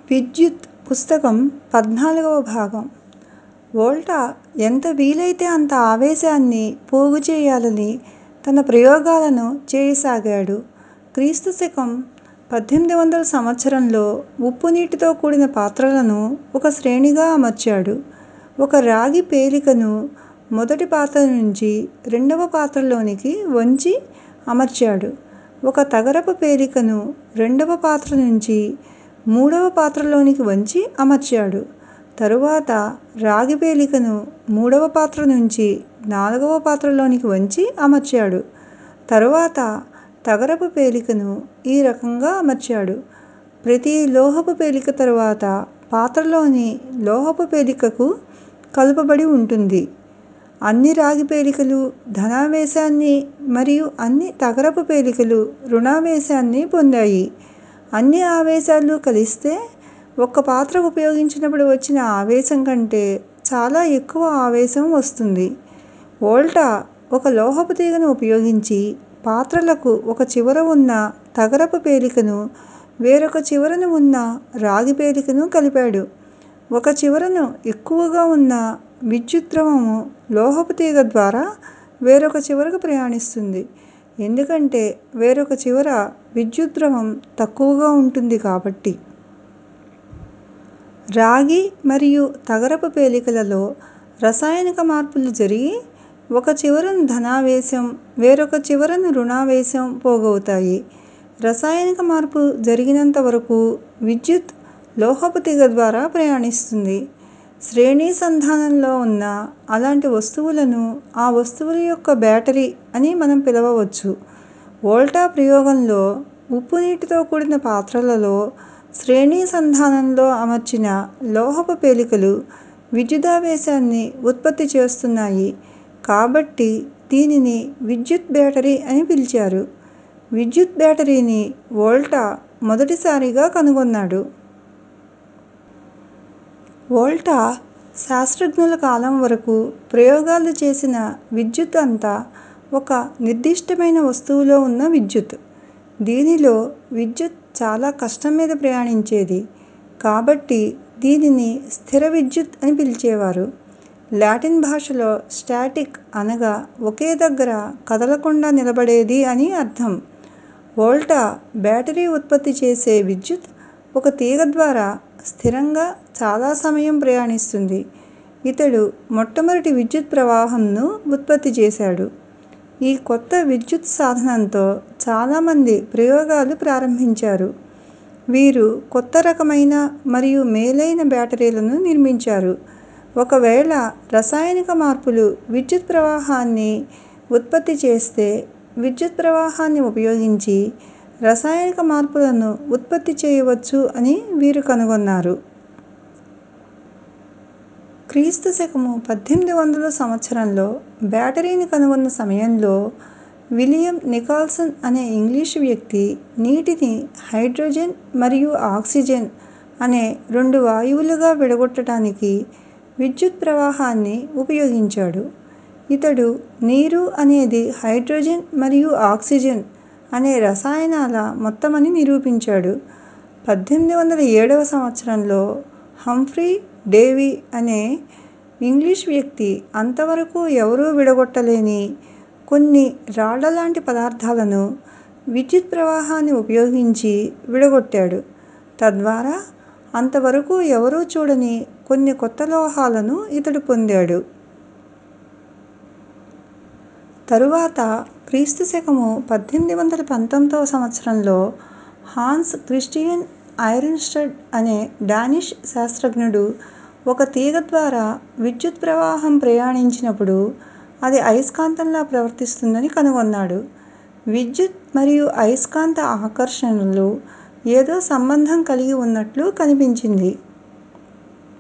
విద్యుత్ పుస్తకం పద్నాలుగవ భాగం వోల్టా ఎంత వీలైతే అంత ఆవేశాన్ని పోగు చేయాలని తన ప్రయోగాలను చేయసాగాడు. క్రీస్తు శకం పద్దెనిమిది వందల సంవత్సరంలో ఉప్పు నీటితో కూడిన పాత్రలను ఒక శ్రేణిగా అమర్చాడు. ఒక రాగి పేలికను మొదటి పాత్ర నుంచి రెండవ పాత్రలోనికి వంచి అమర్చాడు. ఒక తగరపు పేలికను రెండవ పాత్ర నుంచి మూడవ పాత్రలోనికి వంచి అమర్చాడు. తరువాత రాగి పేలికను మూడవ పాత్ర నుంచి నాల్గవ పాత్రలోనికి వంచి అమర్చాడు. తరువాత తగరపు పేలికను ఈ రకంగా అమర్చాడు. ప్రతి లోహపు పేలిక తరువాత పాత్రలోని లోహపు పేలికకు కలుపబడి ఉంటుంది. అన్ని రాగి పేలికలు ధనావేశాన్ని మరియు అన్ని తగరపు పేలికలు రుణావేశాన్ని పొందాయి. అన్ని ఆవేశాలు కలిస్తే ఒక్క పాత్ర ఉపయోగించినప్పుడు వచ్చిన ఆవేశం కంటే చాలా ఎక్కువ ఆవేశం వస్తుంది. వోల్టా ఒక లోహపు తీగను ఉపయోగించి పాత్రలకు ఒక చివర ఉన్న తగరపు పేలికను వేరొక చివరన ఉన్న రాగి పేలికను కలిపాడు. ఒక చివరన ఎక్కువగా ఉన్న విద్యుత్ ద్రవము లోహపు తీగ ద్వారా వేరొక చివరకు ప్రయాణిస్తుంది. ఎందుకంటే వేరొక చివర విద్యుత్ ద్రవం తక్కువగా ఉంటుంది కాబట్టి. రాగి మరియు తగరపు పేలికలలో రసాయనిక మార్పులు జరిగి ఒక చివరన ధనావేశం, వేరొక చివరన రుణావేశం పోగవుతాయి. రసాయనిక మార్పు జరిగినంత వరకు విద్యుత్ లోహపు తీగ ద్వారా ప్రయాణిస్తుంది. శ్రేణీ సంధానంలో ఉన్న అలాంటి వస్తువులను ఆ వస్తువుల యొక్క బ్యాటరీ అని మనం పిలవవచ్చు. వోల్టా ప్రయోగంలో ఉప్పు నీటితో కూడిన పాత్రలలో శ్రేణీ సంధానంలో అమర్చిన లోహపు పేలికలు విద్యుదావేశాన్ని ఉత్పత్తి చేస్తున్నాయి కాబట్టి దీనిని విద్యుత్ బ్యాటరీ అని పిలిచారు. విద్యుత్ బ్యాటరీని వోల్టా మొదటిసారిగా కనుగొన్నాడు. వోల్టా శాస్త్రజ్ఞుల కాలం వరకు ప్రయోగాలు చేసిన విద్యుత్ అంతా ఒక నిర్దిష్టమైన వస్తువులో ఉన్న విద్యుత్. దీనిలో విద్యుత్ చాలా కష్టం మీద ప్రయాణించేది కాబట్టి దీనిని స్థిర విద్యుత్ అని పిలిచేవారు. లాటిన్ భాషలో స్టాటిక్ అనగా ఒకే దగ్గర కదలకుండా నిలబడేది అని అర్థం. వోల్టా బ్యాటరీ ఉత్పత్తి చేసే విద్యుత్ ఒక తీగ ద్వారా స్థిరంగా చాలా సమయం ప్రయాణిస్తుంది. ఇతడు మొట్టమొదటి విద్యుత్ ప్రవాహంను ఉత్పత్తి చేశాడు. ఈ కొత్త విద్యుత్ సాధనంతో చాలా మంది ప్రయోగాలు ప్రారంభించారు. వీరు కొత్త రకమైన మరియు మేలైన బ్యాటరీలను నిర్మించారు. ఒకవేళ రసాయనిక మార్పులు విద్యుత్ ప్రవాహాన్ని ఉత్పత్తి చేస్తే విద్యుత్ ప్రవాహాన్ని ఉపయోగించి రసాయనిక మార్పులను ఉత్పత్తి చేయవచ్చు అని వీరు కనుగొన్నారు. క్రీస్తు శకము పద్దెనిమిది వందల సంవత్సరంలో బ్యాటరీని కనుగొన్న సమయంలో విలియం నికాల్సన్ అనే ఇంగ్లీషు వ్యక్తి నీటిని హైడ్రోజన్ మరియు ఆక్సిజన్ అనే రెండు వాయువులుగా విడగొట్టడానికి విద్యుత్ ప్రవాహాన్ని ఉపయోగించాడు. ఇతడు నీరు అనేది హైడ్రోజన్ మరియు ఆక్సిజన్ అనే రసాయనాల మొత్తమని నిరూపించాడు. పద్దెనిమిది వందల ఏడవ సంవత్సరంలో హంఫ్రీ డేవి అనే ఇంగ్లీషు వ్యక్తి అంతవరకు ఎవరూ విడగొట్టలేని కొన్ని రాళ్ళలాంటి పదార్థాలను విద్యుత్ ప్రవాహాన్ని ఉపయోగించి విడగొట్టాడు. తద్వారా అంతవరకు ఎవరూ చూడని కొన్ని కొత్త లోహాలను ఇతడు పొందాడు. తరువాత క్రీస్తు శకము పద్దెనిమిది వందల పంతొమ్మిదివ సంవత్సరంలో హాన్స్ క్రిస్టియన్ ఐర్న్స్టడ్ అనే డానిష్ శాస్త్రజ్ఞుడు ఒక తీగ ద్వారా విద్యుత్ ప్రవాహం ప్రయాణించినప్పుడు అది అయస్కాంతంలా ప్రవర్తిస్తుందని కనుగొన్నాడు. విద్యుత్ మరియు అయస్కాంత ఆకర్షణలు ఏదో సంబంధం కలిగి ఉన్నట్లు కనిపించింది.